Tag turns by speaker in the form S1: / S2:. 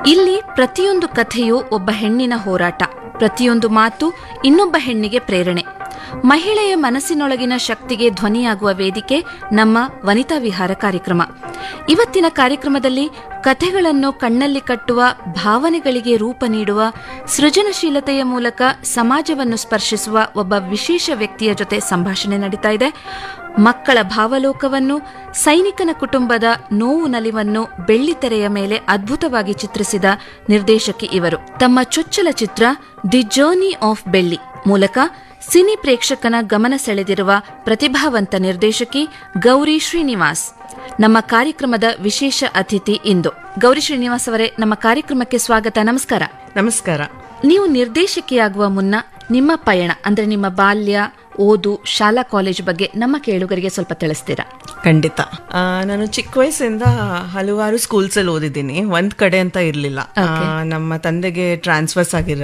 S1: ಇಲ್ಲಿ ಪ್ರತಿಯೊಂದು ಕಥೆಯೂ ಒಬ್ಬ ಹೆಣ್ಣಿನ ಹೋರಾಟ ಪ್ರತಿಯೊಂದು ಮಾತು ಇನ್ನೊಬ್ಬ ಹೆಣ್ಣಿಗೆ ಪ್ರೇರಣೆ ಮಹಿಳೆಯ ಮನಸ್ಸಿನೊಳಗಿನ ಶಕ್ತಿಗೆ ಧ್ವನಿಯಾಗುವ ವೇದಿಕೆ ನಮ್ಮ ವನಿತಾ ವಿಹಾರ ಕಾರ್ಯಕ್ರಮ ಇವತ್ತಿನ ಕಾರ್ಯಕ್ರಮದಲ್ಲಿ ಕಥೆಗಳನ್ನು ಕಣ್ಣಲ್ಲಿ ಕಟ್ಟುವ ಭಾವನೆಗಳಿಗೆ ರೂಪ ನೀಡುವ ಸೃಜನಶೀಲತೆಯ ಮೂಲಕ ಸಮಾಜವನ್ನು ಸ್ಪರ್ಶಿಸುವ ಒಬ್ಬ ವಿಶೇಷ ವ್ಯಕ್ತಿಯ ಜೊತೆ ಸಂಭಾಷಣೆ ನಡೀತಾ ಇದೆ ಮಕ್ಕಳ ಭಾವಲೋಕವನ್ನು ಸೈನಿಕನ ಕುಟುಂಬದ ನೋವು ನಲಿವನ್ನು ಬೆಳ್ಳಿತೆರೆಯ ಮೇಲೆ ಅದ್ಭುತವಾಗಿ ಚಿತ್ರಿಸಿದ ನಿರ್ದೇಶಕಿ ಇವರು ತಮ್ಮ ಚೊಚ್ಚಲ ಚಿತ್ರ ದಿ ಜರ್ನಿ ಆಫ್ ಬೆಳ್ಳಿ ಮೂಲಕ ಸಿನಿ ಪ್ರೇಕ್ಷಕನ ಗಮನ ಸೆಳೆದಿರುವ ಪ್ರತಿಭಾವಂತ ನಿರ್ದೇಶಕಿ ಗೌರಿ ಶ್ರೀನಿವಾಸ್ ನಮ್ಮ ಕಾರ್ಯಕ್ರಮದ ವಿಶೇಷ ಅತಿಥಿ ಇಂದು ಗೌರಿ ಶ್ರೀನಿವಾಸ್ ಅವರೇ ನಮ್ಮ ಕಾರ್ಯಕ್ರಮಕ್ಕೆ ಸ್ವಾಗತ ನಮಸ್ಕಾರ
S2: ನಮಸ್ಕಾರ
S1: ನೀವು ನಿರ್ದೇಶಕಿಯಾಗುವ ಮುನ್ನ ನಿಮ್ಮ ಪಯಣ ಅಂದ್ರೆ ನಿಮ್ಮ ಬಾಲ್ಯ ಓದು ಶಾಲಾ ಕಾಲೇಜು ಬಗ್ಗೆ ನಮ್ಮ ಕೇಳುಗರಿಗೆ ಸ್ವಲ್ಪ ತಿಳಿಸ್ತೀರಾ
S2: ಖಂಡಿತ ಆ, ನಾನು ಚಿಕ್ಕ ವಯಸ್ಸಿಂದ ಹಲವಾರು ಸ್ಕೂಲ್ಸ್ ಅಲ್ಲಿ ಓದಿದ್ದೀನಿ ಒಂದ್ ಕಡೆ ಅಂತ ಇರ್ಲಿಲ್ಲ ಆ, ನಮ್ಮ ತಂದೆಗೆ ಟ್ರಾನ್ಸ್ಫರ್ಸ್ ಆಗಿರ